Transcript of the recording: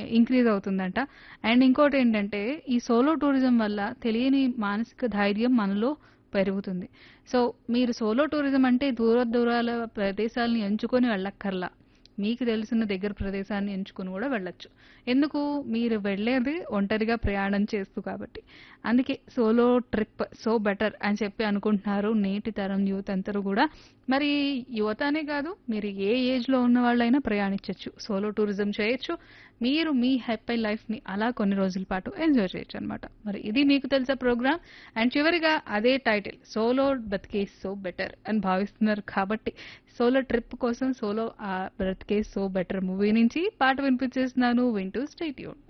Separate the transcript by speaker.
Speaker 1: Increase అవుతుందంట. And ఇంకోటేంటంటే ఈ సోలో టూరిజం వల్ల తెలియని మానసిక ధైర్యం మనలో పెరుగుతుంది. సో, మీరు సోలో టూరిజం అంటే దూర దూరాల ప్రదేశాలను ఎంచుకొని వెళ్ళక్కర్లా. మీకు తెలిసిన దగ్గర ప్రదేశాన్ని ఎంచుకొని గూడా వెళ్ళొచ్చు. ఎందుకు? మీరు వెళ్ళేది ఒంటరిగా ప్రయాణం చేస్తూ కాబట్టి. అందుకే సోలో ట్రిప్ సో బెటర్ అని చెప్పి అనుకుంటున్నారు నేటి తరం యూత్ అందరూ గూడా. మరి యువత అనే కాదు మీరు ఏ ఏజ్‌లో ఉన్నవాళ్ళైనా ప్రయాణించొచ్చు. సోలో టూరిజం చేయొచ్చు. మీరు మీ హ్యాపీ లైఫ్‌ని అలా కొన్ని రోజుల పాటు ఎంజాయ్ చేయొచ్చనమాట. మరి ఇది మీకు తెలుసా ప్రోగ్రామ్. అండ్ చివరిగా అదే టైటిల్ సోలో బతికే సో బెటర్ అని భావిస్తున్నారు కాబట్టి సోలో ట్రిప్ కోసం సోలో ఆహ్, బ్రతికే సో బెటర్ మూవీ నుంచి పాట వినిపించేస్తున్నాను. వింటూ స్టే ట్యూన్డ్.